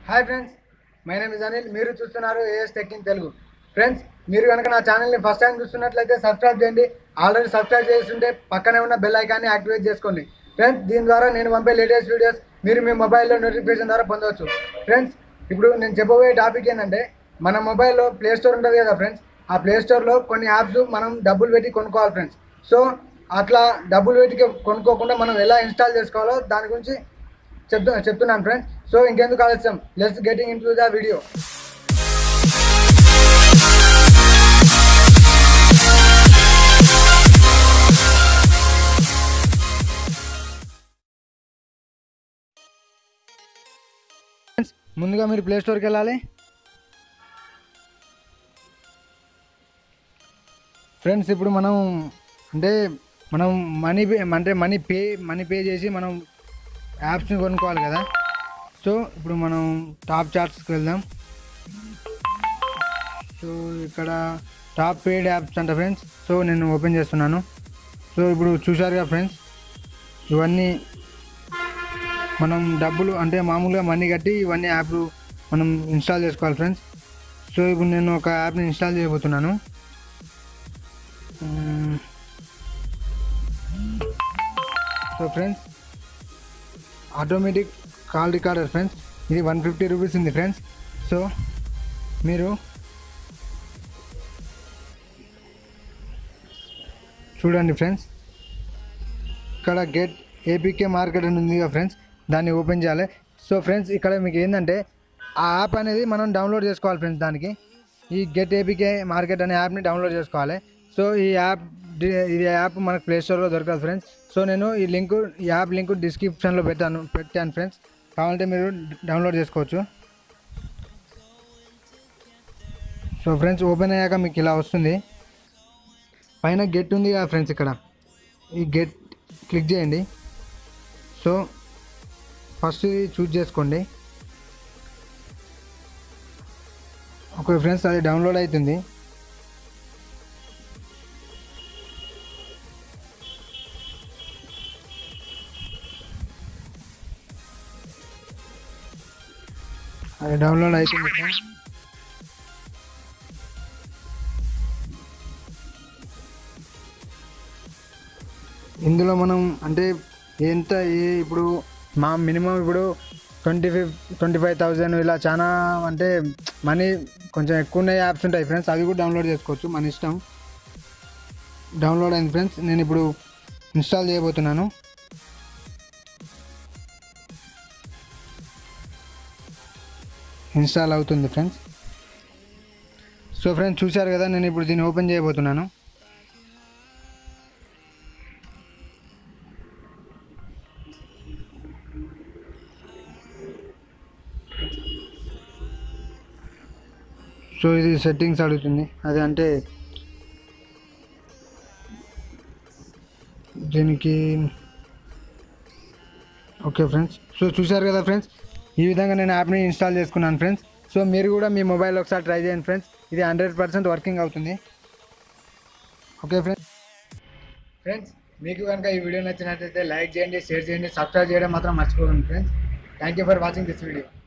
Hi friends my name is Anil మీరు చూస్తున్నారు AS tech in Telugu friends మీరు కనుక నా ఛానల్ని ఫస్ట్ టైం చూస్తున్నట్లయితే సబ్స్క్రైబ్ చేయండి ఆల్రెడీ సబ్స్క్రైబ్ చేస్తుంటే పక్కనే ఉన్న బెల్ ఐకాన్ని యాక్టివేట్ చేసుకోండి ఫ్రెండ్స్ దీని ద్వారా నేను పంపే లేటెస్ట్ వీడియోస్ మీరు మీ మొబైల్లో నోటిఫికేషన్ ద్వారా పొందవచ్చు ఫ్రెండ్స్ ఇప్పుడు నేను చెప్పబోయే టాపిక్ ఏంటంటే మన మొబైల్లో ప్లే స్టోర్ ఉంటుంది కదా ఫ్రెండ్స్ ఆ ప్లే స్టోర్లో కొన్ని యాప్స్ మనం డబ్బులు పెట్టి కొనుక్కోవాలి ఫ్రెండ్స్ సో అట్లా డబ్బులు పెట్టి కొనుక్కోకుండా మనం ఎలా ఇన్స్టాల్ చేసుకోవాలో దాని గురించి చెప్తు చెప్తున్నాను ఫ్రెండ్స్ సో ఇంకెందుకు ఆలస్యం let's getting in to the video ముందుగా మీరు ప్లే స్టోర్కి వెళ్ళాలి ఫ్రెండ్స్ ఇప్పుడు మనం అంటే మనం మనీ పే అంటే మనీ పే మనీ పే చేసి మనం యాప్స్ని కొనుక్కోవాలి కదా సో ఇప్పుడు మనం టాప్ చార్ట్స్కి వెళ్దాం సో ఇక్కడ టాప్ పేడ్ యాప్స్ అంట ఫ్రెండ్స్ సో నేను ఓపెన్ చేస్తున్నాను సో ఇప్పుడు చూసారుగా ఫ్రెండ్స్ ఇవన్నీ మనం డబ్బులు అంటే మామూలుగా మనీ కట్టి ఇవన్నీ యాప్లు మనం ఇన్స్టాల్ చేసుకోవాలి ఫ్రెండ్స్ సో ఇప్పుడు నేను ఒక యాప్ని ఇన్స్టాల్ చేయబోతున్నాను hmm. So friends automatic call recorder friends ఇది వన్ ఫిఫ్టీ రూపీస్ ఉంది ఫ్రెండ్స్ సో మీరు చూడండి ఫ్రెండ్స్ ఇక్కడ గెట్ ఏపీకే మార్కెట్ అని ఉంది కదా ఫ్రెండ్స్ దాన్ని ఓపెన్ చేయాలి సో ఫ్రెండ్స్ ఇక్కడ మీకు ఏంటంటే ఆ యాప్ అనేది మనం డౌన్లోడ్ చేసుకోవాలి ఫ్రెండ్స్ దానికి ఈ గెట్ ఏపీకే మార్కెట్ అనే యాప్ని డౌన్లోడ్ చేసుకోవాలి సో ఈ యాప్ డి- ఇది యాప్ మనకు ప్లే స్టోర్లో దొరకదు ఫ్రెండ్స్ సో నేను ఈ లింక్ ఈ యాప్ లింక్ డిస్క్రిప్షన్లో పెట్టాను పెట్టాను ఫ్రెండ్స్ కావాలంటే మీరు డౌన్లోడ్ చేసుకోవచ్చు సో ఫ్రెండ్స్ ఓపెన్ అయ్యాక మీకు ఇలా వస్తుంది పైన గెట్ ఉంది కదా ఫ్రెండ్స్ ఇక్కడ ఈ గెట్ క్లిక్ చేయండి సో ఫస్ట్ ఇది చూజ్ చేసుకోండి ఓకే ఫ్రెండ్స్ అది డౌన్లోడ్ అవుతుంది అది డౌన్లోడ్ అవుతుంది ఫ్రెండ్స్ ఇందులో మనం అంటే ఎంత ఏ ఇప్పుడు మా మినిమం ఇప్పుడు twenty fif twenty five thousand ఇలా చాలా అంటే మనీ కొంచెం ఎక్కువ ఉన్న యాప్స్ ఉంటాయి ఫ్రెండ్స్ అవి కూడా డౌన్లోడ్ చేసుకోవచ్చు మన ఇష్టం డౌన్లోడ్ అయింది ఫ్రెండ్స్ నేను ఇప్పుడు ఇన్స్టాల్ చేయబోతున్నాను ఇన్స్టాల్ అవుతుంది ఫ్రెండ్స్ సో ఫ్రెండ్స్ చూశారు కదా నేను ఇప్పుడు దీన్ని ఓపెన్ చేయబోతున్నాను సో ఇది సెట్టింగ్స్ అడుగుతుంది అది అంటే దీనికి ఓకే ఫ్రెండ్స్ సో చూశారు కదా ఫ్రెండ్స్ ఈ విధంగా నేను యాప్ని ఇన్స్టాల్ చేసుకున్నాను ఫ్రెండ్స్ సో మీరు కూడా మీ మొబైల్ ఒకసారి ట్రై చేయండి ఫ్రెండ్స్ ఇది హండ్రెడ్ పర్సెంట్ వర్కింగ్ అవుతుంది ఓకే ఫ్రెండ్స్ ఫ్రెండ్స్ మీకు కనుక ఈ వీడియో నచ్చినట్లయితే లైక్ చేయండి షేర్ చేయండి సబ్స్క్రైబ్ చేయడం మాత్రం మర్చిపోకండి friends thank you for watching this video